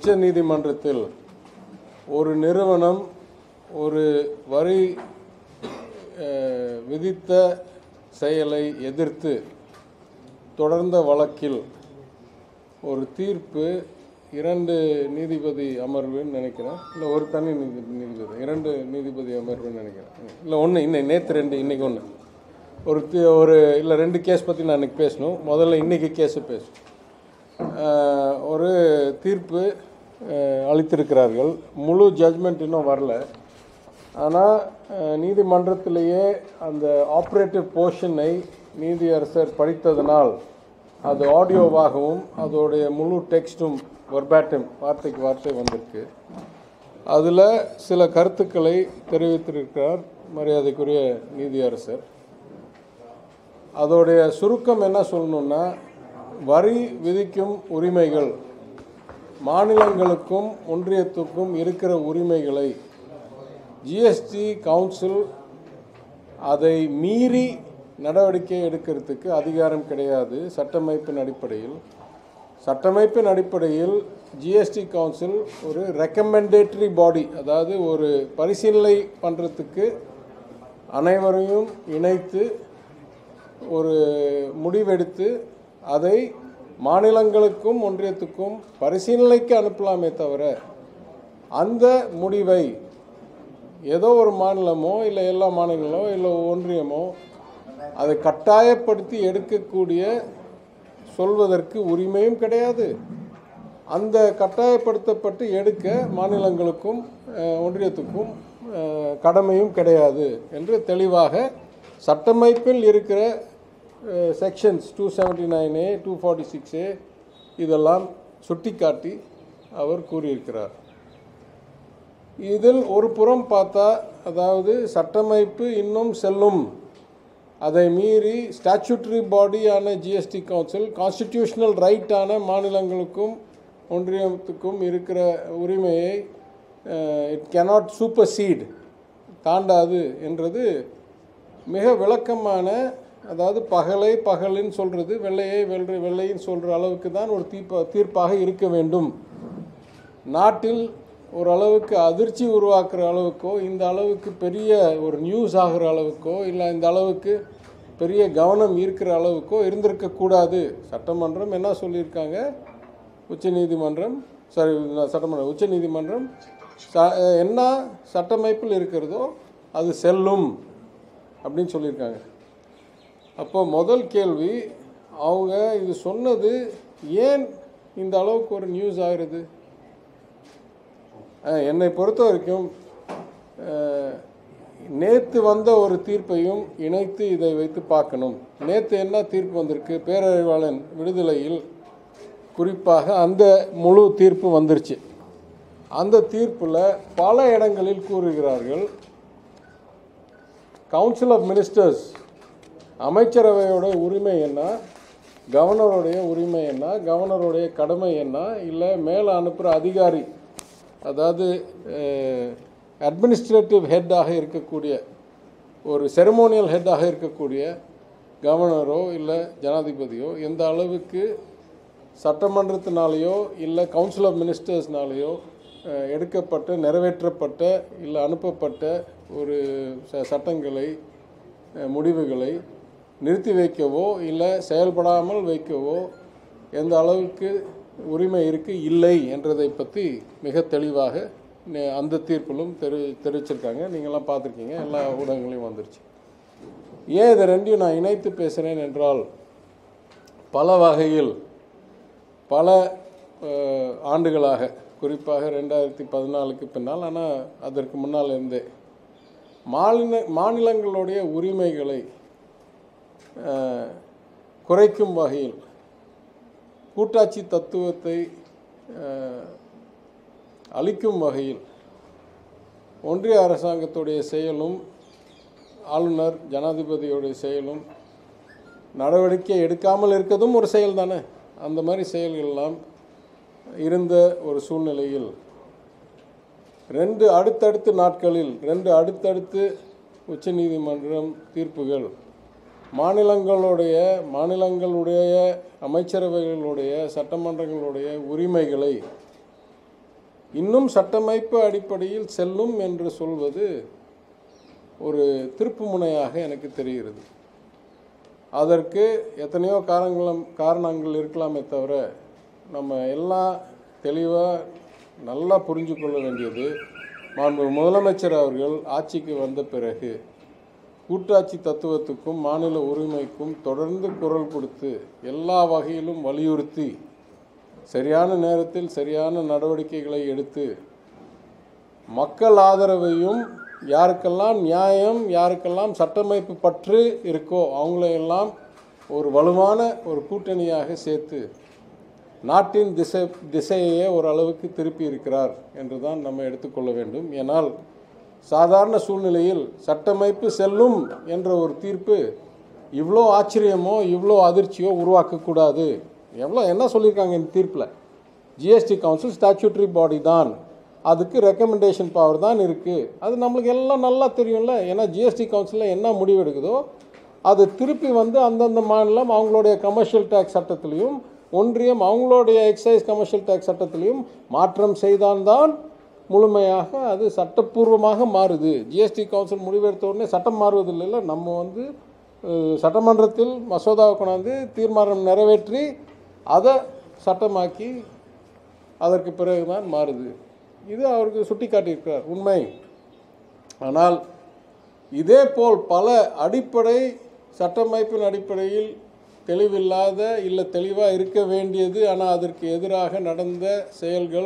உச்ச நீதிமன்றத்தில் ஒரு நிறுவனம் ஒரு வரி அஹ், விதித்த செயலை எதிர்த்து தொடர்ந்த வழக்கில் ஒரு தீர்ப்பு இரண்டு நீதிபதி அமர்வுன்னு நினைக்கிறேன் இல்லை ஒரு தனி நீதி நீதிபதி இரண்டு நீதிபதி அமர்வுன்னு நினைக்கிறேன் இல்லை ஒன்று இன்னைக்கு நேற்று ரெண்டு இன்னைக்கு ஒன்று ஒரு தி- ஒரு இல்லை ரெண்டு கேஸ் பற்றி நான் இன்னைக்கு பேசணும் முதல்ல இன்னைக்கு கேஸை பேசணும் ஆஹ், ஒரு தீர்ப்பு ஆஹ், அளித்திருக்கிறார்கள் முழு ஜட்ஜ்மெண்ட் இன்னும் வரல ஆனால் நீதிமன்றத்திலேயே அந்த ஆப்ரேட்டிவ் போர்ஷனை நீதியரசர் படித்ததனால் அது ஆடியோவாகவும் அதோடைய முழு டெக்ஸ்டும் வெர்பாட்டம் வார்த்தைக்கு வார்த்தை வந்திருக்கு அதில் சில கருத்துக்களை தெரிவித்திருக்கிறார் மரியாதைக்குரிய நீதியரசர் அதோடைய சுருக்கம் என்ன சொல்லணும்னா வரி விதிக்கும் உரிமைகள் மாநிலங்களுக்கும் ஒன்றியத்துக்கும் இருக்கிற உரிமைகளை ஜிஎஸ்டி கவுன்சில் அதை மீறி நடவடிக்கை எடுக்கிறதுக்கு அதிகாரம் கிடையாது சட்டமைப்பின் அடிப்படையில் சட்டமைப்பின் அடிப்படையில் ஜிஎஸ்டி கவுன்சில் ஒரு ரெக்கமெண்டேட்டரி பாடி அதாவது ஒரு பரிசீலனை பண்ணுறதுக்கு அனைவரையும் இணைத்து ஒரு முடிவெடுத்து அதை மாநிலங்களுக்கும் ஒன்றியத்துக்கும் பரிசீலனைக்கு அனுப்பலாமே தவிர அந்த முடிவை ஏதோ ஒரு மாநிலமோ இல்லை எல்லா மாநிலங்களோ இல்லை ஒன்றியமோ அதை கட்டாயப்படுத்தி எடுக்கக்கூடிய சொல்வதற்கு உரிமையும் கிடையாது அந்த கட்டாயப்படுத்தப்பட்டு எடுக்க மாநிலங்களுக்கும் அஹ், ஒன்றியத்துக்கும் அஹ், கடமையும் கிடையாது என்று தெளிவாக சட்டமைப்பில் இருக்கிற sections two seventy nine A two forty six A இதெல்லாம் சுட்டிக்காட்டி அவர் கூறியிருக்கிறார் இதில் ஒரு புறம் பார்த்தா அதாவது சட்டமைப்பு இன்னும் செல்லும் அதை மீறி ஸ்டாச்சுட்டரி பாடியான ஜிஎஸ்டி கவுன்சில் கான்ஸ்டிடியூஷனல் ரைட்டான மாநிலங்களுக்கும் ஒன்றியத்துக்கும் இருக்கிற உரிமையை இட் cannot சூப்பர்சீட் தாண்டாது என்றது மிக விளக்கமான அதாவது பகலை பகலின்னு சொல்கிறது வெள்ளையை வெள்ளை வெள்ளைன்னு சொல்கிற அளவுக்கு தான் ஒரு தீர்ப்ப தீர்ப்பாக இருக்க வேண்டும் நாட்டில் ஓரளவுக்கு அதிர்ச்சி உருவாக்குற அளவுக்கோ இந்த அளவுக்கு பெரிய ஒரு நியூஸ் ஆகிற அளவுக்கோ இல்லை இந்த அளவுக்கு பெரிய கவனம் ஈர்க்கிற அளவுக்கோ இருந்திருக்கக்கூடாது சட்டமன்றம் என்ன சொல்லியிருக்காங்க உச்சநீதிமன்றம் சாரி சட்டமன்றம் உச்சநீதிமன்றம் ச- என்ன சட்டமைப்பில் இருக்கிறதோ அது செல்லும் அப்படின்னு சொல்லியிருக்காங்க அப்போ முதல் கேள்வி அவங்க இது சொன்னது ஏன் இந்த அளவுக்கு ஒரு நியூஸ் ஆகிறது அஹ், என்னை பொறுத்த வரைக்கும் நேற்று வந்த ஒரு தீர்ப்பையும் இணைத்து இதை வைத்து பார்க்கணும் நேற்று என்ன தீர்ப்பு வந்திருக்கு பேரறிவாளன் விடுதலையில் குறிப்பாக அந்த முழு தீர்ப்பு வந்துருச்சு அந்த தீர்ப்பில் பல இடங்களில் கூறுகிறார்கள் கவுன்சில் ஆஃப் மினிஸ்டர்ஸ் அமைச்சரவையோட உரிமை என்ன கவர்னருடைய உரிமை என்ன கவர்னருடைய கடமை என்ன இல்லை மேலே அனுப்புகிற அதிகாரி அதாவது அட்மினிஸ்ட்ரேட்டிவ் ஹெட்டாக இருக்கக்கூடிய ஒரு செரமோனியல் ஹெட்டாக இருக்கக்கூடிய கவர்னரோ இல்லை ஜனாதிபதியோ எந்த அளவுக்கு சட்டமன்றத்தினாலேயோ இல்லை கவுன்சில் ஆஃப் மினிஸ்டர்ஸ்னாலேயோ அஹ், எடுக்கப்பட்ட நிறைவேற்றப்பட்ட இல்லை அனுப்பப்பட்ட ஒரு ச சட்டங்களை அஹ், முடிவுகளை நிறுத்தி வைக்கவோ இல்லை செயல்படாமல் வைக்கவோ எந்த அளவுக்கு உரிமை இருக்கு இல்லை என்றதை பற்றி மிக தெளிவாக நே- அந்த தீர்ப்பிலும் தெரி தெரிவிச்சிருக்காங்க நீங்களாம் பார்த்துருக்கீங்க எல்லா ஊடகங்களையும் வந்துருச்சு ஏன் இதை ரெண்டையும் நான் இணைத்து பேசுகிறேன் என்றால் பல வகையில் பல அஹ், ஆண்டுகளாக குறிப்பாக ரெண்டாயிரத்தி பதினாலுக்கு பின்னால் ஆனால் அதற்கு முன்னால் இருந்தே மாநில மாநிலங்களுடைய உரிமைகளை அஹ், குறைக்கும் வகையில் கூட்டாட்சி தத்துவத்தை அஹ், அளிக்கும் வகையில் ஒன்றிய அரசாங்கத்துடைய செயலும் ஆளுநர் ஜனாதிபதியுடைய செயலும் நடவடிக்கை எடுக்காமல் இருக்கதும் ஒரு செயல் தானே அந்த மாதிரி செயல்கள்லாம் இருந்த ஒரு சூழ்நிலையில் ரெண்டு அடுத்தடுத்து நாட்களில் ரெண்டு அடுத்தடுத்து உச்சநீதிமன்றம் தீர்ப்புகள் மாநிலங்களுடைய மாநிலங்களுடைய அமைச்சரவைகளுடைய சட்டமன்றங்களுடைய உரிமைகளை இன்னும் சட்டமைப்பு அடிப்படையில் செல்லும் என்று சொல்வது ஒரு திருப்பு முனையாக எனக்கு தெரிகிறது அதற்கு எத்தனையோ காரணங்களும் காரணங்கள் இருக்கலாமே தவிர நம்ம எல்லாம் தெளிவாக நல்லா புரிஞ்சு கொள்ள வேண்டியது மாண்பு முதலமைச்சர் அவர்கள் ஆட்சிக்கு வந்த பிறகு கூட்டாட்சி தத்துவத்துக்கும் மாநில உரிமைக்கும் தொடர்ந்து குரல் கொடுத்து எல்லா வகையிலும் வலியுறுத்தி சரியான நேரத்தில் சரியான நடவடிக்கைகளை எடுத்து மக்கள் ஆதரவையும் யாருக்கெல்லாம் நியாயம் யாருக்கெல்லாம் சட்டமைப்பு பற்று இருக்கோ அவங்களையெல்லாம் ஒரு வலுவான ஒரு கூட்டணியாக சேர்த்து நாட்டின் திசை திசையையே ஓரளவுக்கு திருப்பி இருக்கிறார் என்று தான் நம்ம எடுத்துக்கொள்ள வேண்டும் ஏனால் சாதாரண சூழ்நிலையில் சட்டமைப்பு செல்லும் என்ற ஒரு தீர்ப்பு இவ்வளோ ஆச்சரியமோ இவ்வளோ அதிர்ச்சியோ உருவாக்கக்கூடாது எவ்வளோ என்ன சொல்லியிருக்காங்க இந்த தீர்ப்பில் ஜிஎஸ்டி கவுன்சில் ஸ்டாச்சுட்டரி பாடி தான் அதுக்கு ரெக்கமெண்டேஷன் பவர் தான் இருக்குது அது நம்மளுக்கு எல்லாம் நல்லா தெரியும்ல ஏன்னா ஜிஎஸ்டி கவுன்சிலில் என்ன முடிவு எடுக்குதோ அது திருப்பி வந்து அந்தந்த மாநிலம் அவங்களுடைய கமர்ஷியல் டேக்ஸ் சட்டத்திலையும் ஒன்றியம் அவங்களுடைய எக்ஸைஸ் கமர்ஷியல் டேக்ஸ் சட்டத்திலையும் மாற்றம் செய்தால்தான் முழுமையாக அது சட்டப்பூர்வமாக மாறுது ஜிஎஸ்டி கவுன்சில் முடிவெடுத்த உடனே சட்டம் மாறுவதில்லை நம்ம வந்து அஹ், சட்டமன்றத்தில் மசோதாவை கொண்டாந்து தீர்மானம் நிறைவேற்றி அதை சட்டமாக்கி அதற்கு பிறகுதான் மாறுது இது அவருக்கு சுட்டி காட்டியிருக்கிறார் உண்மை ஆனால் இதேபோல் பல அடிப்படை சட்டமைப்பின் அடிப்படையில் தெளிவில்லாத இல்லை தெளிவாக இருக்க வேண்டியது ஆனால் அதற்கு எதிராக நடந்த செயல்கள்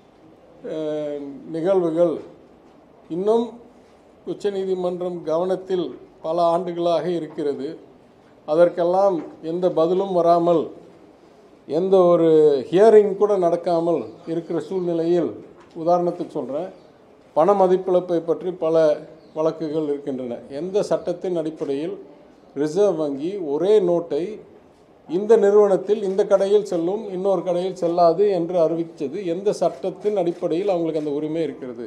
அஹ், நிகழ்வுகள் இன்னும் உச்சநீதிமன்றம் கவனத்தில் பல ஆண்டுகளாக இருக்கிறது அதற்கெல்லாம் எந்த பதிலும் வராமல் எந்த ஒரு ஹியரிங் கூட நடக்காமல் இருக்கிற சூழ்நிலையில் உதாரணத்துக்கு சொல்கிறேன் பண மதிப்பிழப்பை பற்றி பல வழக்குகள் இருக்கின்றன எந்த சட்டத்தின் அடிப்படையில் ரிசர்வ் வங்கி ஒரே நோட்டை இந்த நிறுவனத்தில் இந்த கடையில் செல்லும் இன்னொரு கடையில் செல்லாது என்று அறிவித்தது எந்த சட்டத்தின் அடிப்படையில் அவங்களுக்கு அந்த உரிமை இருக்கிறது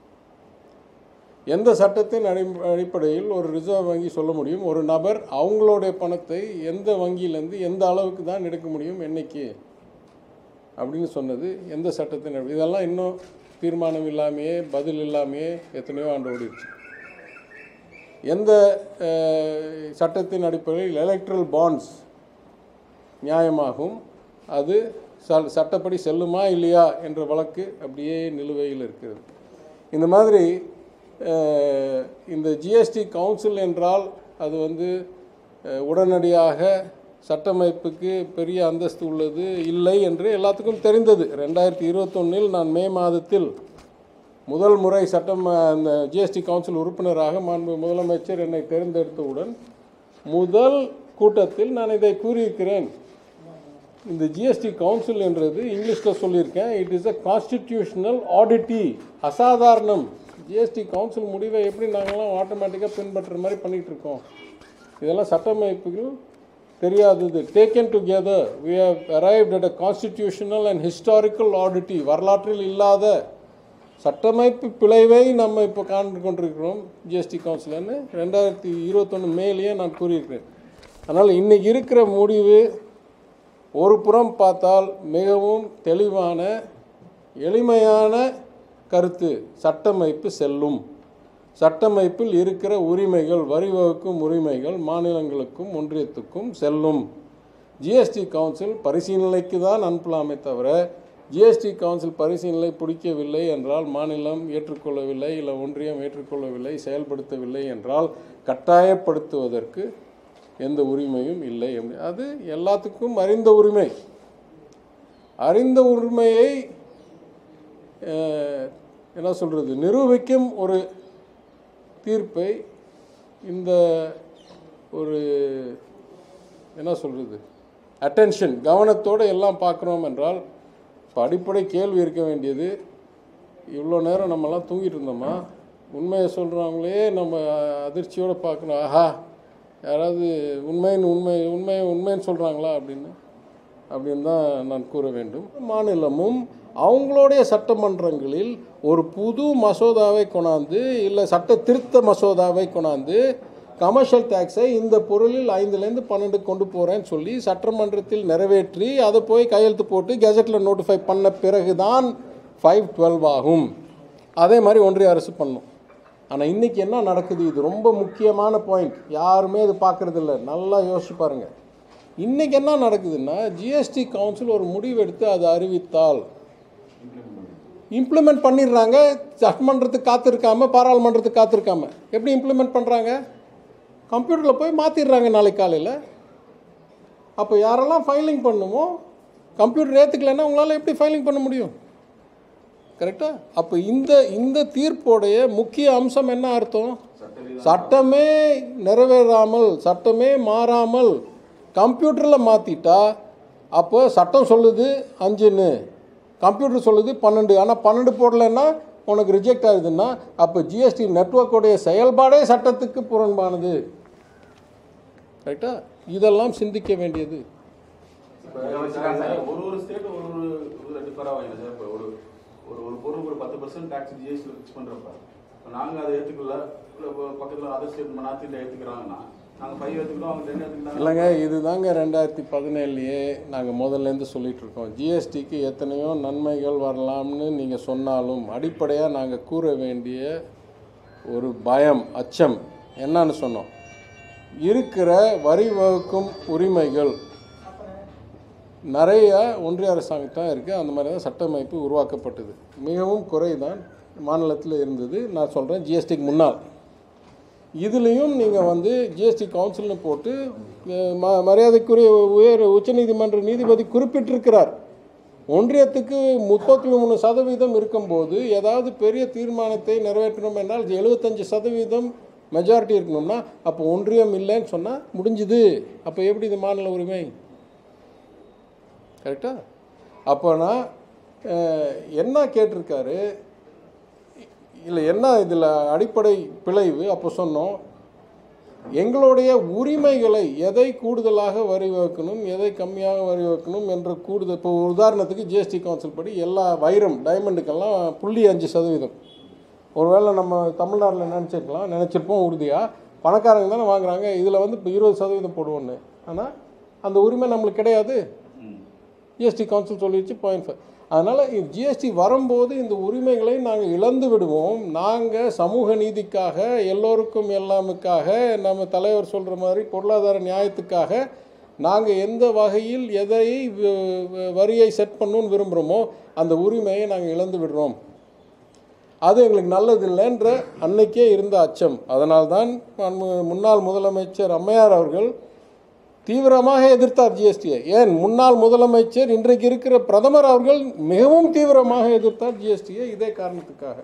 எந்த சட்டத்தின் அடி அடிப்படையில் ஒரு ரிசர்வ் வங்கி சொல்ல முடியும் ஒரு நபர் அவங்களுடைய பணத்தை எந்த வங்கியிலேருந்து எந்த அளவுக்கு தான் எடுக்க முடியும் என்னைக்கு அப்படின்னு சொன்னது எந்த சட்டத்தின் அடி- இதெல்லாம் இன்னும் தீர்மானம் இல்லாமையே பதில் இல்லாமையே எத்தனையோ ஆண்டு ஓடிடுச்சு எந்த அஹ், சட்டத்தின் அடிப்படையில் எலக்ட்ரல் பாண்ட்ஸ் நியாயமாகும் அது ச- சட்டப்படி செல்லுமா இல்லையா என்ற வழக்கு அப்படியே நிலுவையில் இருக்கிறது இந்த மாதிரி அஹ், இந்த ஜிஎஸ்டி கவுன்சில் என்றால் அது வந்து அஹ், உடனடியாக சட்டமைப்புக்கு பெரிய அந்தஸ்து உள்ளது இல்லை என்று எல்லாத்துக்கும் தெரிந்தது ரெண்டாயிரத்தி இருபத்தொன்னில் நான் மே மாதத்தில் முதல் முறை சட்டம் அந்த ஜிஎஸ்டி கவுன்சில் உறுப்பினராக மாண்பு முதலமைச்சர் என்னை தேர்ந்தெடுத்தவுடன் முதல் கூட்டத்தில் நான் இதை கூறியிருக்கிறேன் இந்த ஜிஎஸ்டி கவுன்சில் என்றது இங்கிலீஷில் சொல்லியிருக்கேன் it is a constitutional oddity அசாதாரணம் ஜிஎஸ்டி கவுன்சில் முடிவை எப்படி நாங்களாம் ஆட்டோமேட்டிக்காக பின்பற்றுற மாதிரி பண்ணிகிட்டு இருக்கோம் இதெல்லாம் சட்டமைப்புகள் தெரியாதது taken together we have arrived at a constitutional and historical oddity வரலாற்றில் இல்லாத சட்டமைப்பு பிழைவை நம்ம இப்போ காண்டு கொண்டிருக்கிறோம் ஜிஎஸ்டி கவுன்சிலர்னு ரெண்டாயிரத்தி இருபத்தொன்று மேலேயே நான் கூறியிருக்கிறேன் அதனால் இன்னைக்கு இருக்கிற முடிவு ஒரு புறம் பார்த்தால் மிகவும் தெளிவான எளிமையான கருத்து சட்டமைப்பு செல்லும் சட்டமைப்பில் இருக்கிற உரிமைகள் வரி வகுக்கும் உரிமைகள் மாநிலங்களுக்கும் ஒன்றியத்துக்கும் செல்லும் ஜிஎஸ்டி கவுன்சில் பரிசீலனைக்கு தான் அனுப்பலாமே தவிர ஜிஎஸ்டி கவுன்சில் பரிசீலனை பிடிக்கவில்லை என்றால் மாநிலம் ஏற்றுக்கொள்ளவில்லை இல்லை ஒன்றியம் ஏற்றுக்கொள்ளவில்லை செயல்படுத்தவில்லை என்றால் கட்டாயப்படுத்துவதற்கு எந்த உரிமையும் இல்லை அப்படி- அது எல்லாத்துக்கும் அறிந்த உரிமை அறிந்த உரிமையை அஹ், என்ன சொல்கிறது நிரூபிக்கும் ஒரு தீர்ப்பை இந்த ஒரு என்ன சொல்கிறது அட்டென்ஷன் கவனத்தோடு எல்லாம் பார்க்குறோம் என்றால் இப்போ அடிப்படை கேள்வி இருக்க வேண்டியது இவ்வளோ நேரம் நம்மலாம் தூங்கிட்டு இருந்தோமா உண்மையை சொல்கிறவங்களே நம்ம அதிர்ச்சியோடு பார்க்கணும் ஆஹா யாராவது உண்மைன்னு உண்மை உண்மை உண்மைன்னு சொல்கிறாங்களா அப்படின்னு அப்படின்னு தான் நான் கூற வேண்டும் மாநிலமும் அவங்களுடைய சட்டமன்றங்களில் ஒரு புது மசோதாவை கொண்டாந்து இல்லை சட்ட திருத்த மசோதாவை கொண்டாந்து கமர்ஷியல் டேக்ஸை இந்த பொருளில் ஐந்துலேருந்து பன்னெண்டு கொண்டு போகிறேன்னு சொல்லி சட்டமன்றத்தில் நிறைவேற்றி அதை போய் கையெழுத்து போட்டு கெசட்டில் நோட்டிஃபை பண்ண பிறகுதான் ஃபைவ் டுவெல் ஆகும் அதே மாதிரி ஒன்றிய அரசு பண்ணும் ஆனால் இன்றைக்கி என்ன நடக்குது இது ரொம்ப முக்கியமான பாயிண்ட் யாருமே இது பார்க்குறது இல்லை நல்லா யோசிச்சு பாருங்கள் இன்றைக்கி என்ன நடக்குதுன்னா ஜிஎஸ்டி கவுன்சில் ஒரு முடிவு எடுத்து அதை அறிவித்தால் இம்ப்ளிமெண்ட் பண்ணிடுறாங்க சட்டமன்றத்துக்கு காத்திருக்காம பாராளுமன்றத்துக்கு காத்திருக்காம எப்படி இம்ப்ளிமெண்ட் பண்ணுறாங்க கம்ப்யூட்டரில் போய் மாற்றிடுறாங்க நாளைக்கு காலையில் அப்போ யாரெல்லாம் ஃபைலிங் பண்ணுமோ கம்ப்யூட்டர் ஏற்றுக்கலைன்னா உங்களால் எப்படி ஃபைலிங் பண்ண முடியும் கரெக்டாக அப்போ இந்த இந்த தீர்ப்போடைய முக்கிய அம்சம் என்ன அர்த்தம் சட்டமே நிறைவேறாமல் சட்டமே மாறாமல் கம்ப்யூட்டரில் மாற்றிட்டா அப்போ சட்டம் சொல்லுது அஞ்சுன்னு கம்ப்யூட்டர் சொல்லுது பன்னெண்டு ஆனால் பன்னெண்டு போடலைன்னா உனக்கு ரிஜெக்ட் ஆகுதுன்னா அப்போ ஜிஎஸ்டி நெட்ஒர்க்கோடைய செயல்பாடே சட்டத்துக்கு புறம்பானது ரைட்டா இதெல்லாம் சிந்திக்க வேண்டியது இப்ப சார், ஒரு ஒரு ஸ்டேட் ஒரு ஒரு இதுல டிஃபர் ஆவாங்க சார் இப்போ ஒரு ஒரு ஒரு பொருள் ஒரு பத்து பர்சன்ட் டேக்ஸ் ஜிஎஸ்டியில் ஃபிக்ஸ் பண்ணுறப்ப இப்போ நாங்கள் அதை ஏற்றுக்கல இல்லை பக்கத்தில் அதர் ஸ்டேட் நார்த்தில் ஏற்றுக்கிறாங்கன்னா நாங்கள் ஃபைவ் ஏற்றுக்கிறோம் அவங்க டென் ஏற்றுக்கிறாங்க இல்லைங்க இதுதாங்க ரெண்டாயிரத்தி பதினேழுலையே நாங்கள் முதல்லேருந்து சொல்லிட்டு இருக்கோம் ஜிஎஸ்டிக்கு எத்தனையோ நன்மைகள் வரலாம்னு நீங்கள் சொன்னாலும் அடிப்படையாக நாங்கள் கூற வேண்டிய ஒரு பயம் அச்சம் என்னன்னு சொன்னோம் இருக்கிற வரி வகுக்கும் உரிமைகள் நிறைய ஒன்றிய அரசாங்கம் இருக்குது அந்த மாதிரி தான் சட்ட அமைப்பு உருவாக்கப்பட்டது மிகவும் குறைதான் மாநிலத்தில் இருந்தது நான் சொல்கிறேன் ஜிஎஸ்டிக்கு முன்னால் இதுலேயும் நீங்கள் வந்து ஜிஎஸ்டி கவுன்சில்னு போட்டு அஹ், ம மரியாதைக்குரிய உயர் உச்சநீதிமன்ற நீதிபதி குறிப்பிட்டிருக்கிறார் ஒன்றியத்துக்கு முப்பத்தி மூணு சதவீதம் இருக்கும்போது ஏதாவது பெரிய தீர்மானத்தை நிறைவேற்றணும் என்றால் எழுபத்தஞ்சு சதவீதம் மெஜாரிட்டி இருக்கணும்னா அப்போ ஒன்றியம் இல்லைன்னு சொன்னால் முடிஞ்சுது அப்போ எப்படி இது மாநில உரிமை கரெக்டா அப்போனா அஹ், என்ன கேட்டிருக்காரு இல்லை என்ன இதில் அடிப்படை பிழைவு அப்போ சொன்னோம் எங்களுடைய உரிமைகளை எதை கூடுதலாக வரி வைக்கணும் எதை கம்மியாக வரி வைக்கணும் என்ற கூடுதல் இப்போ உதாரணத்துக்கு ஜிஎஸ்டி கவுன்சில் படி எல்லா வைரம் டைமண்டுக்கெல்லாம் புள்ளி அஞ்சு சதவீதம் ஒருவேளை நம்ம தமிழ்நாட்டில் நினச்சிருக்கலாம் நினச்சிருப்போம் உறுதியாக பணக்காரங்க தானே வாங்குறாங்க இதில் வந்து இப்போ இருபது சதவீதம் போடுவோன்னு ஆனால் அந்த உரிமை நம்மளுக்கு கிடையாது ஜிஎஸ்டி கவுன்சில் சொல்லிடுச்சு பாயிண்ட் ஃபைவ் அதனால் ஜிஎஸ்டி வரும்போது இந்த உரிமைகளை நாங்கள் இழந்து விடுவோம் நாங்கள் சமூக நீதிக்காக எல்லோருக்கும் எல்லாமுக்காக நம்ம தலைவர் சொல்கிற மாதிரி பொருளாதார நியாயத்துக்காக நாங்கள் எந்த வகையில் எதை வ- வ- வரியை செட் பண்ணணும்னு விரும்புகிறோமோ அந்த உரிமையை நாங்கள் இழந்து விடுறோம் அது எங்களுக்கு நல்லதில்லைன்ற அன்னைக்கே இருந்த அச்சம் அதனால்தான் மாண்பு- முன்னாள் முதலமைச்சர் அம்மையார் அவர்கள் தீவிரமாக எதிர்த்தார் ஜிஎஸ்டியை ஏன் முன்னாள் முதலமைச்சர் இன்றைக்கு இருக்கிற பிரதமர் அவர்கள் மிகவும் தீவிரமாக எதிர்த்தார் ஜிஎஸ்டியை இதே காரணத்துக்காக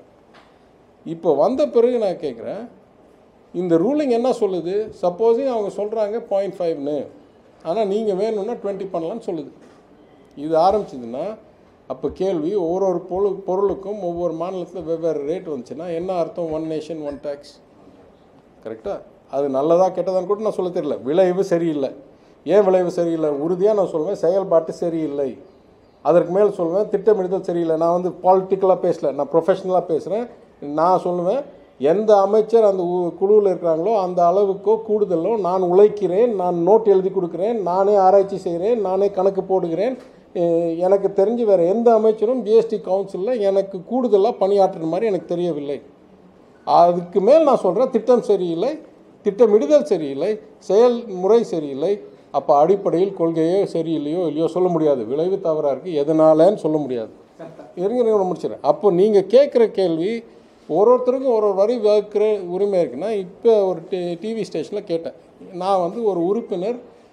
இப்போ வந்த பிறகு நான் கேட்குறேன் இந்த ரூலிங் என்ன சொல்லுது சப்போஸிங் அவங்க சொல்கிறாங்க பாயிண்ட் ஃபைவ்னு ஆனால் நீங்கள் வேணும்னா டுவெண்ட்டி பண்ணலாம்னு சொல்லுது இது ஆரம்பிச்சதுன்னா அப்போ கேள்வி ஒரு ஒரு பொருள் பொருளுக்கும் ஒவ்வொரு மாநிலத்தில் வெவ்வேறு ரேட் வந்துச்சுன்னா என்ன அர்த்தம் ஒன் நேஷன் ஒன் டேக்ஸ் கரெக்டாக அது நல்லதா கெட்டதான்னு கூட நான் சொல்ல தெரியல விளைவு சரியில்லை ஏன் விளைவு சரியில்லை உறுதியாக நான் சொல்லுவேன் செயல்பாட்டு சரியில்லை அதற்கு மேல் சொல்லுவேன் திட்டமிடுதல் சரியில்லை நான் வந்து பாலிட்டிக்கலாக பேசல நான் ப்ரொஃபஷனலாக பேசுகிறேன் நான் சொல்லுவேன் எந்த அமைச்சர் அந்த குழுவில் இருக்கிறாங்களோ அந்த அளவுக்கோ கூடுதலோ நான் உழைக்கிறேன் நான் நோட் எழுதி கொடுக்குறேன் நானே ஆராய்ச்சி செய்கிறேன் நானே கணக்கு போடுகிறேன் அஹ் எனக்கு தெரிஞ்சு வேறு எந்த அமைச்சரும் ஜிஎஸ்டி கவுன்சிலில் எனக்கு கூடுதலாக பணியாற்றுற மாதிரி எனக்கு தெரியவில்லை அதுக்கு மேல் நான் சொல்கிறேன் திட்டம் சரியில்லை திட்டமிடுதல் சரியில்லை செயல்முறை சரியில்லை அப்போ அடிப்படையில் கொள்கையோ சரியில்லையோ இல்லையோ சொல்ல முடியாது விளைவு தவறாக இருக்குது எதனாலன்னு சொல்ல முடியாது இருங்க இருங்க, நான் முடிச்சிடறேன் அப்போ நீங்கள் கேட்குற கேள்வி ஒரு ஒருத்தருக்கும் ஒரு ஒரு வரி வகுக்கிற உரிமை இருக்குன்னா இப்போ ஒரு டி டிவி ஸ்டேஷனில் கேட்டேன் நான் வந்து ஒரு உறுப்பினர்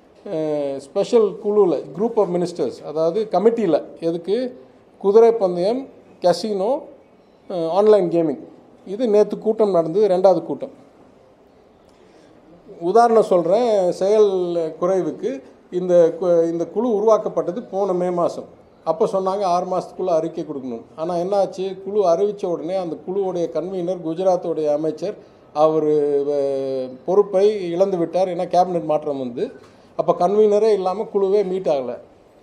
ஸ்பெஷல் குழுவில் குரூப் ஆஃப் மினிஸ்டர்ஸ் அதாவது கமிட்டியில் எதுக்கு குதிரை பந்தயம் கசினோ ஆன்லைன் கேமிங் இது நேற்று கூட்டம் நடந்தது ரெண்டாவது கூட்டம் உதாரணம் சொல்கிறேன் செயல் குறைவுக்கு இந்த கு- இந்த குழு உருவாக்கப்பட்டது போன மே மாதம் அப்போ சொன்னாங்க ஆறு மாதத்துக்குள்ளே அறிக்கை கொடுக்கணும் ஆனால் என்னாச்சு குழு அறிவித்த உடனே அந்த குழுவுடைய கன்வீனர் குஜராத்துடைய அமைச்சர் அவர் பொறுப்பை இழந்து விட்டார் ஏன்னா கேபினெட் மாற்றம் வந்து அப்போ கன்வீனரே இல்லாமல் குழுவே மீட் ஆகலை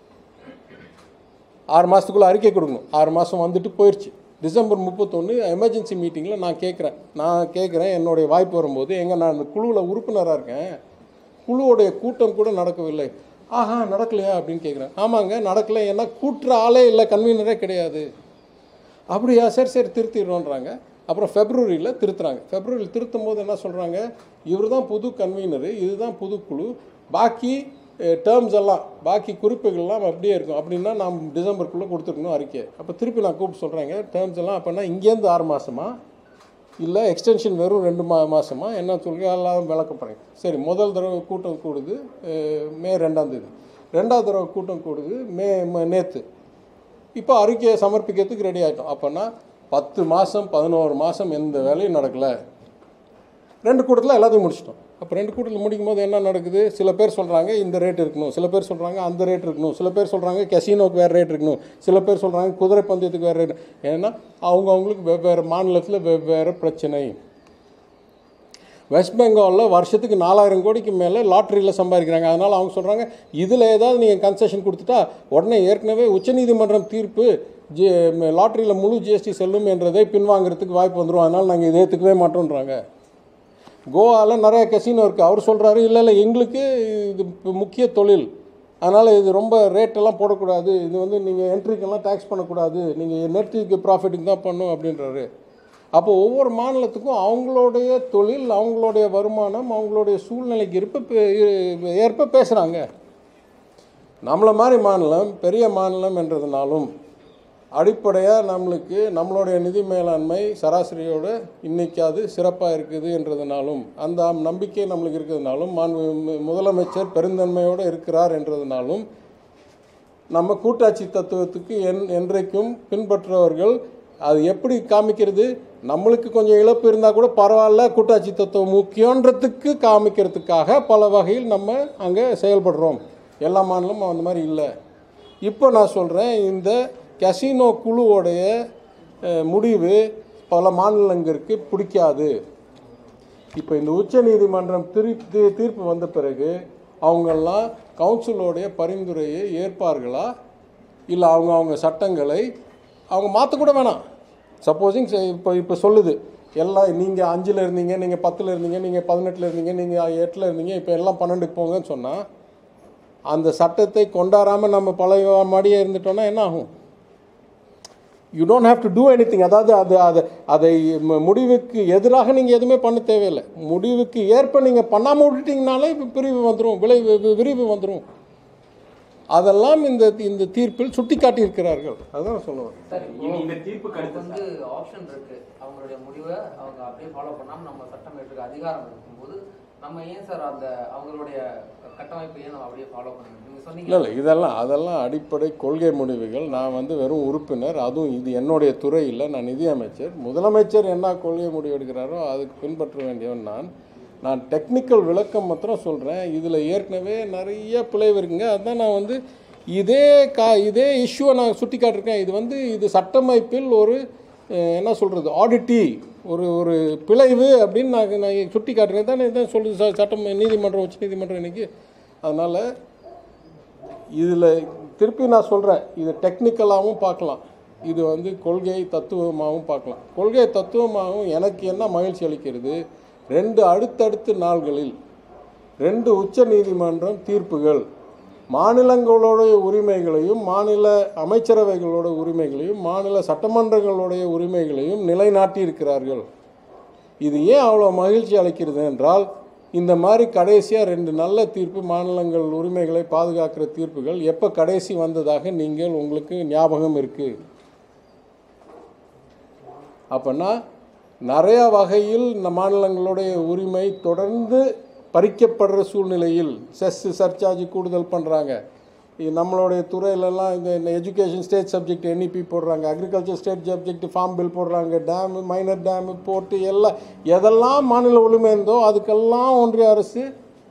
ஆறு மாதத்துக்குள்ளே அறிக்கை கொடுக்கணும் ஆறு மாதம் வந்துட்டு போயிடுச்சு டிசம்பர் முப்பத்தொன்று எமர்ஜென்சி மீட்டிங்கில் நான் கேட்குறேன் நான் கேட்குறேன் என்னுடைய வாய்ப்பு வரும்போது எங்கே நான் இந்த குழுவில் உறுப்பினராக இருக்கேன் குழுவுடைய கூட்டம் கூட நடக்கவில்லை ஆஹா நடக்கலையா அப்படின்னு கேட்குறேன் ஆமாங்க நடக்கலை ஏன்னா கூட்டுற ஆளே இல்லை கன்வீனரே கிடையாது அப்படியா சரி சரி திருத்திடுறோன்றாங்க அப்புறம் ஃபெப்ரவரியில் திருத்துறாங்க ஃபெப்ரவரியில் திருத்தும் போது என்ன சொல்கிறாங்க இவர் தான் புது கன்வீனரு இதுதான் புது குழு பாக்கி டேர்ம்ஸ் எல்லாம் பாக்கி குறிப்புகள்லாம் அப்படியே இருக்கும் அப்படின்னா நாம் டிசம்பருக்குள்ளே கொடுத்துருக்கணும் அறிக்கை அப்போ திருப்பி நான் கூப்பிட்டு சொல்கிறேங்க டேர்ம்ஸ் எல்லாம் அப்படின்னா இங்கேருந்து ஆறு மாதமா இல்லை எக்ஸ்டென்ஷன் வெறும் ரெண்டு மா மாதமா என்ன சொல்லி எல்லாம் விளக்கப்படுறேன் சரி முதல் தடவை கூட்டம் கூடுது அஹ், மே ரெண்டாம் தேதி ரெண்டாவது தடவை கூட்டம் கூடுது மே நேற்று இப்போ அறிக்கையை சமர்ப்பிக்கிறதுக்கு ரெடி ஆகிட்டோம் அப்போனா பத்து மாதம் பதினோரு மாதம் எந்த வேலையும் நடக்கலை ரெண்டு கூட்டத்தில் எல்லாத்தையும் முடிச்சிட்டோம் அப்போ ரெண்டு கூட்டத்தில் முடிக்கும் போது என்ன நடக்குது சில பேர் சொல்கிறாங்க இந்த ரேட் இருக்கணும் சில பேர் சொல்கிறாங்க அந்த ரேட் இருக்கணும் சில பேர் சொல்கிறாங்க கெசினோக்கு வேறு ரேட் இருக்கணும் சில பேர் சொல்கிறாங்க குதிரை பந்தயத்துக்கு வேறு ரேட் ஏன்னா அவங்க அவங்களுக்கு வெவ்வேறு மாநிலத்தில் வெவ்வேறு பிரச்சனை வெஸ்ட் பெங்காலில் வருஷத்துக்கு நாலாயிரம் கோடிக்கு மேலே லாட்ரியில் சம்பாதிக்கிறாங்க அதனால் அவங்க சொல்கிறாங்க இதில் ஏதாவது நீங்கள் கன்செஷன் கொடுத்துட்டா உடனே ஏற்கனவே உச்சநீதிமன்றம் தீர்ப்பு ஜி லாட்ரியில் முழு ஜிஎஸ்டி செல்லும் என்றதை பின்வாங்கிறதுக்கு வாய்ப்பு வந்துடும் அதனால் நாங்கள் இதை ஏற்றுக்கவே மாட்டோன்றாங்க கோவாவில் நிறைய கெசினோ இருக்குது அவர் சொல்கிறாரு இல்லை இல்லை எங்களுக்கு இது இப்ப முக்கிய தொழில் அதனால் இது ரொம்ப ரேட்டெல்லாம் போடக்கூடாது இது வந்து நீங்கள் என்ட்ரிக்கெல்லாம் டேக்ஸ் பண்ணக்கூடாது நீங்கள் நெட்டுக்கு ப்ராஃபிட்டுக்கு தான் பண்ணும் அப்படின்றாரு அப்போ ஒவ்வொரு மாநிலத்துக்கும் அவங்களுடைய தொழில் அவங்களுடைய வருமானம் அவங்களுடைய சூழ்நிலைக்கு இருப்ப பே- ஏற்ப பேசுகிறாங்க நம்மளை மாதிரி மாநிலம் பெரிய மாநிலம் என்றதுனாலும் அடிப்படையாக நம்மளுக்கு நம்மளுடைய நிதி மேலாண்மை சராசரியோட இன்னைக்காவது சிறப்பாக இருக்குது என்றதுனாலும் அந்த நம்பிக்கை நம்மளுக்கு இருக்கிறதுனாலும் மாண்பு முதலமைச்சர் பெருந்தன்மையோடு இருக்கிறார் என்றதுனாலும் நம்ம கூட்டாட்சி தத்துவத்துக்கு என் என்றைக்கும் பின்பற்றுறவர்கள் அது எப்படி காமிக்கிறது நம்மளுக்கு கொஞ்சம் இழப்பு இருந்தால் கூட பரவாயில்ல கூட்டாட்சி தத்துவம் முக்கியன்றதுக்கு காமிக்கிறதுக்காக பல வகையில் நம்ம அங்கே செயல்படுறோம் எல்லா மாநிலமும் அந்த மாதிரி இல்லை இப்போ நான் சொல்கிறேன் இந்த கசினோ குழுவோடைய அஹ், முடிவு பல மாநிலங்களுக்கு பிடிக்காது இப்போ இந்த உச்ச நீதிமன்றம் திருப்பி தீர்ப்பு வந்த பிறகு அவங்கெல்லாம் கவுன்சிலோடைய பரிந்துரையை ஏற்பார்களா இல்லை அவங்க அவங்க சட்டங்களை அவங்க மாற்றக்கூட வேணாம் சப்போஸிங் இப்போ இப்போ சொல்லுது எல்லாம் நீங்கள் அஞ்சில் இருந்தீங்க நீங்கள் பத்தில் இருந்தீங்க நீங்கள் பதினெட்டில் இருந்தீங்க நீங்கள் எட்டில் இருந்தீங்க இப்போ எல்லாம் பன்னெண்டுக்கு போங்கன்னு சொன்னால் அந்த சட்டத்தை கொண்டாடாமல் நம்ம பழைய மாடியே இருந்துட்டோம்னா என்ன ஆகும் you don't have to do anything அதாவது அது அது அதை ம- முடிவுக்கு எதிராக நீங்கள் எதுவுமே பண்ண தேவையில்லை முடிவுக்கு ஏற்ப நீங்கள் பண்ணாமல் விட்டுட்டீங்கனாலே இப்ப பிரிவு வந்துடும் விளை வி- விரிவு வந்துடும் அதெல்லாம் இந்த இந்த தீர்ப்பில் சுட்டி காட்டியிருக்கிறார்கள் அதுதான் நான் சொல்லுவேன் சார் இனி இந்த தீர்ப்புக்கு அதுக்கு அடுத்து வந்து ஆப்ஷன் இருக்கு அவங்களுடைய முடிவை அவங்க அப்படியே ஃபாலோ பண்ணாம நம்ம சட்டம் ஏற்றுக்க அதிகாரம் இருக்கும்போது நம்ம ஏன் சார் அந்த அவங்களுடைய கட்டமைப்பை ஏன் நம்ம அப்படியே ஃபாலோ பண்ணணும் நீங்க இல்லை சொன்னீங்க இல்லை இதெல்லாம் அதெல்லாம் அடிப்படை கொள்கை முடிவுகள் நான் வந்து வெறும் உறுப்பினர் அதுவும் இது என்னுடைய துறை இல்லை நான் நிதியமைச்சர் முதலமைச்சர் என்ன கொள்கை முடிவு எடுக்கிறாரோ அதுக்கு பின்பற்ற வேண்டியவன் நான் நான் டெக்னிக்கல் விளக்கம் மாத்திரம் சொல்கிறேன் இதில் ஏற்கனவே நிறைய பிழைவு இருக்குங்க அதுதான் நான் வந்து இதே கா இதே இஷ்யூவை நான் சுட்டி காட்டிருக்கேன் இது வந்து இது சட்டமைப்பில் ஒரு அஹ், என்ன சொல்கிறது ஆடிட்டி ஒரு ஒரு பிழைவு அப்படின்னு நான் நான் சுட்டி காட்டுறேன் தானே இதான் சொல்லுது ச- சட்டம் நீதிமன்றம் உச்ச நீதிமன்றம் இன்னைக்கு அதனால் இதில் திருப்பி நான் சொல்கிறேன் இது டெக்னிக்கலாகவும் பார்க்கலாம் இது வந்து கொள்கை தத்துவமாகவும் பார்க்கலாம் கொள்கை தத்துவமாகவும் எனக்கு என்ன மகிழ்ச்சி அளிக்கிறது ரெண்டு அடுத்தடுத்த நாள்களில் ரெண்டு உச்ச நீதிமன்றம் தீர்ப்புகள் மாநிலங்களுடைய உரிமைகளையும் மாநில அமைச்சரவைகளோட உரிமைகளையும் மாநில சட்டமன்றங்களுடைய உரிமைகளையும் நிலைநாட்டி இருக்கிறார்கள் இது ஏன் அவ்வளோ மகிழ்ச்சி அளிக்கிறது என்றால் இந்த மாதிரி கடைசியாக ரெண்டு நல்ல தீர்ப்பு மாநிலங்கள் உரிமைகளை பாதுகாக்கிற தீர்ப்புகள் எப்போ கடைசி வந்ததாக நீங்கள் உங்களுக்கு ஞாபகம் இருக்குது அப்போனா நிறைய வகையில் இந்த மாநிலங்களுடைய உரிமை தொடர்ந்து பறிக்கப்படுற சூழ்நிலையில் செஸ் சர்சார்ஜ் கூடுதல் பண்ணுறாங்க நம்மளுடைய துறையிலலாம் இந்த எஜுகேஷன் ஸ்டேட் சப்ஜெக்ட் என்இபி போடுறாங்க agriculture state subject farm bill போடுறாங்க டேமு மைனர் டேமு போட்டு எல்லாம் எதெல்லாம் மாநில உரிமை இருந்தோ அதுக்கெல்லாம் ஒன்றிய அரசு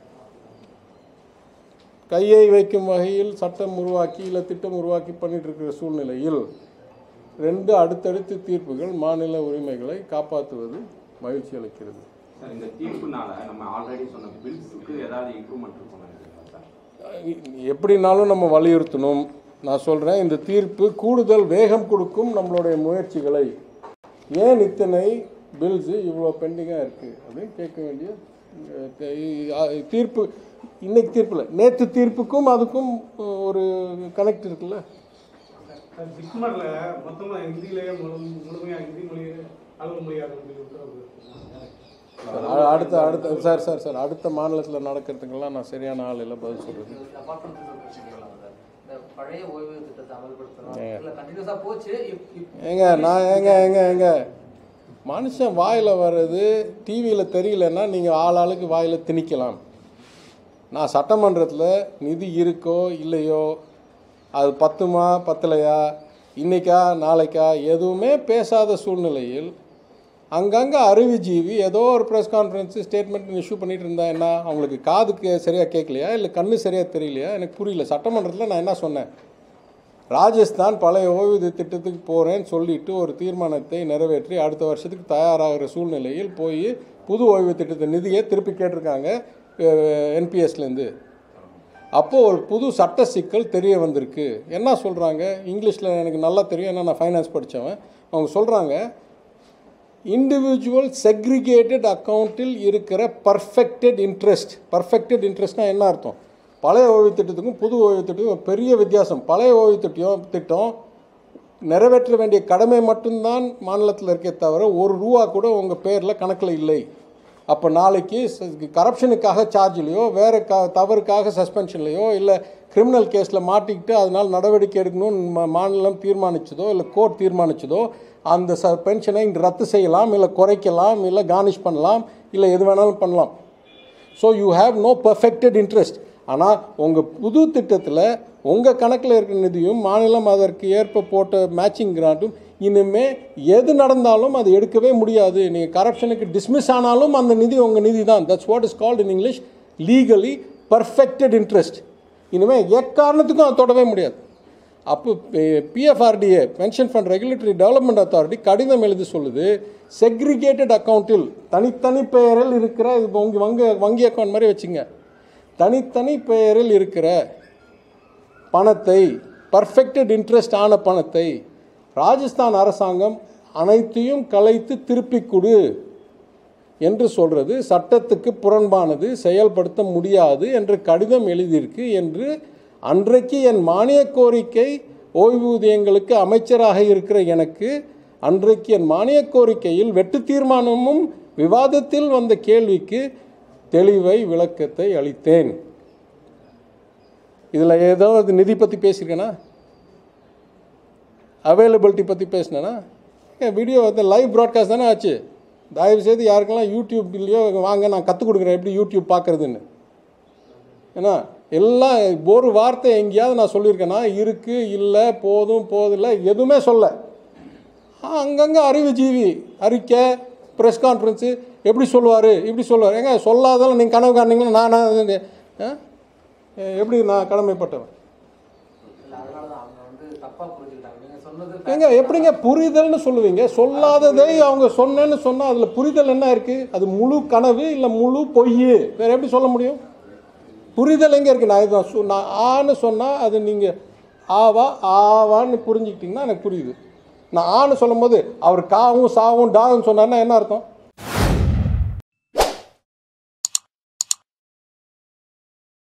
கையை வைக்கும் வகையில் சட்டம் உருவாக்கி இல்லை திட்டம் உருவாக்கி பண்ணிட்டு இருக்கிற சூழ்நிலையில் ரெண்டு அடுத்தடுத்து தீர்ப்புகள் மாநில உரிமைகளை காப்பாற்றுவது மகிழ்ச்சி அளிக்கிறது சார் இந்த தீர்ப்புனால நம்ம ஆல்ரெடி சொன்ன பில்ஸுக்கு ஏதாவது இம்ப்ரூவ்மெண்ட் இருக்கும் நினைக்கிறீங்களா சார் எப்படினாலும் நம்ம வலியுறுத்தணும் நான் சொல்கிறேன் இந்த தீர்ப்பு கூடுதல் வேகம் கொடுக்கும் நம்மளுடைய முயற்சிகளை ஏன் இத்தனை பில்ஸு இவ்வளோ பெண்டிங்காக இருக்குது அப்படின்னு கேட்க வேண்டிய அஹ், த- தீர்ப்பு இன்னைக்கு தீர்ப்பில் நேற்று தீர்ப்புக்கும் அதுக்கும் ஒரு கனெக்ட் இருக்குல்ல ஜிப்மர்ல மொத்தமா ஹிந்திலேயே முழு முழுமையா ஹிந்தி மொழி அலுவல் மொழியாக சொல்லி உத்தரவு அ- அடுத்த அடுத்த சார் சார் சார் அடுத்த மாநிலத்தில் நடக்கிறதுக்கெல்லாம் நான் சரியான ஆள் இல்லை பதில் சொல்கிறது அப்பார்ட் ஃப்ரம் திஸ் ஒரு கொஸ்டின் கேட்கலாம் சார் இந்த பழைய ஓய்வு திட்டத்தை அமல்படுத்தணும் ஏங்க. இல்ல கண்டினியூஸா போச்சு இப்- இப்- ஏங்க நான் ஏங்க ஏங்க ஏங்க மனுஷன் வாயில் வர்றது டிவியில் தெரியலன்னா நீங்கள் ஆள் ஆளுக்கு வாயில் திணிக்கலாம் நான் சட்டமன்றத்தில் நிதி இருக்கோ இல்லையோ அது பத்துமா பத்தலையா இன்னைக்கா நாளைக்கா எதுவுமே பேசாத சூழ்நிலையில் அங்கங்கே அறிவுஜீவி ஏதோ ஒரு ப்ரெஸ் கான்ஃபரன்ஸு ஸ்டேட்மெண்ட் இஷ்யூ பண்ணிட்டு இருந்தா என்ன அவங்களுக்கு காதுக்கு சரியாக கேட்கலையா இல்லை கண்ணு சரியாக தெரியலையா எனக்கு புரியல சட்டமன்றத்தில் நான் என்ன சொன்னேன் ராஜஸ்தான் பழைய ஓய்வூதிய திட்டத்துக்கு போகிறேன்னு சொல்லிட்டு ஒரு தீர்மானத்தை நிறைவேற்றி அடுத்த வருஷத்துக்கு தயாராகிற சூழ்நிலையில் போய் புது ஓய்வு திட்டத்தை நிதியை திருப்பி கேட்டிருக்காங்க என்பிஎஸ்லேருந்து அப்போது ஒரு புது சட்ட சிக்கல் தெரிய வந்திருக்கு என்ன சொல்கிறாங்க இங்கிலீஷில் எனக்கு நல்லா தெரியும் ஏன்னா நான் ஃபைனான்ஸ் படித்தவன் அவங்க சொல்கிறாங்க இண்டிவிஜுவல் செக்ரிகேட்டட் அக்கௌண்ட்டில் இருக்கிற பர்ஃபெக்டட் இன்ட்ரெஸ்ட் பர்ஃபெக்டட் இன்ட்ரெஸ்ட்னா என்ன அர்த்தம் பழைய ஓய்வு திட்டத்துக்கும் புது ஓய்வு திட்டத்துக்கும் பெரிய வித்தியாசம் பழைய ஓய்வு திட்டம் திட்டம் நிறைவேற்ற வேண்டிய கடமை மட்டும்தான் மாநிலத்தில் இருக்கே தவிர ஒரு ரூபா கூட உங்கள் பேரில் கணக்கில் இல்லை அப்போ நாளைக்கு கரப்ஷனுக்காக சார்ஜ்லையோ வேறு க தவறுக்காக சஸ்பென்ஷன்லையோ இல்லை கிரிமினல் கேஸில் மாட்டிக்கிட்டு அதனால் நடவடிக்கை எடுக்கணும்னு மா- மாநிலம் தீர்மானிச்சதோ இல்லை கோர்ட் தீர்மானிச்சதோ அந்த ச பென்ஷனை ரத்து செய்யலாம் இல்லை குறைக்கலாம் இல்லை கார்னிஷ் பண்ணலாம் இல்லை எது வேணாலும் பண்ணலாம் so you have no perfected interest ஆனால் உங்கள் புது திட்டத்தில் உங்கள் கணக்கில் இருக்கிற நிதியும் மாநிலம் அதற்கு ஏற்ப போட்ட மேட்சிங் கிராண்ட்டும் இனிமே எது நடந்தாலும் அது எடுக்கவே முடியாது நீங்கள் கரப்ஷனுக்கு டிஸ்மிஸ் ஆனாலும் அந்த நிதி உங்கள் நிதி தான் that's what is called in English legally perfected interest இனிமேல் எக்காரணத்துக்கும் அதை தொடவே முடியாது அப்போ PFRDA pension fund regulatory development authority கடிதம் எழுதி சொல்லுது செக்ரிகேட்டட் அக்கௌண்ட்டில் தனித்தனி பெயரில் இருக்கிற இது வங்கி வங்கி வங்கி அக்கௌண்ட் மாதிரி வச்சுங்க தனித்தனி பெயரில் இருக்கிற பணத்தை பர்ஃபெக்டட் இன்ட்ரெஸ்ட் ஆன பணத்தை ராஜஸ்தான் அரசாங்கம் அனைத்தையும் கலைத்து திருப்பிக் கொடு என்று சொல்றது சட்டத்துக்கு புறம்பானது செயல்படுத்த முடியாது என்று கடிதம் எழுதியிருக்கு என்று அன்றைக்கு என் மானிய கோரிக்கை ஓய்வூதியங்களுக்கு அமைச்சராக இருக்கிற எனக்கு அன்றைக்கு என் மானிய கோரிக்கையில் வெட்டு தீர்மானமும் விவாதத்தில் வந்த கேள்விக்கு தெளிவை விளக்கத்தை அளித்தேன் இதில் ஏதாவது நிதி பற்றி பேசியிருக்கேனா அவைலபிலிட்டி பற்றி பேசினேன்னா வீடியோ வந்து லைவ் ப்ராட்காஸ்ட் தானே ஆச்சு தயவு செய்து யாருக்கெல்லாம் யூடியூப்லேயோ வாங்க நான் கற்றுக் கொடுக்குறேன் எப்படி யூடியூப் பார்க்குறதுன்னு ஏன்னா எல்லாம் ஒரு வார்த்தை எங்கேயாவது நான் சொல்லியிருக்கேன்னா இருக்குது இல்லை போதும் போதில்லை எதுவுமே சொல்ல அங்கங்கே அறிவுஜீவி அறிக்கை ப்ரெஸ் கான்ஃபரன்ஸு எப்படி சொல்லுவார் இப்படி சொல்லுவார் ஏங்க சொல்லாதெல்லாம் நீங்கள் கனவு காரணீங்கன்னா நான் நான் ஆ? எப்படி நான் கடமைப்பட்டவன் இல்ல அதனால தான் அவங்க வந்து தப்பா புரிஞ்சுக்கிட்டாங்க நீங்க சொன்னது ஏங்க எப்படிங்க புரிதல்னு சொல்லுவீங்க சொல்லாததை அவங்க சொன்னேன்னு சொன்னால் அதில் புரிதல் என்ன இருக்குது அது முழு கனவு இல்லை முழு பொய் வேற எப்படி சொல்ல முடியும் புரிதல் எங்கே இருக்குது நான் இதை சொ- நான் ஆன்னு சொன்னால் அது நீங்கள் ஆவா ஆவான்னு புரிஞ்சுக்கிட்டிங்கன்னா எனக்கு புரியுது நான் ஆன்னு சொல்லும்போது அவர் காவும் சாவும் டாவும் சொன்னார்னா என்ன அர்த்தம்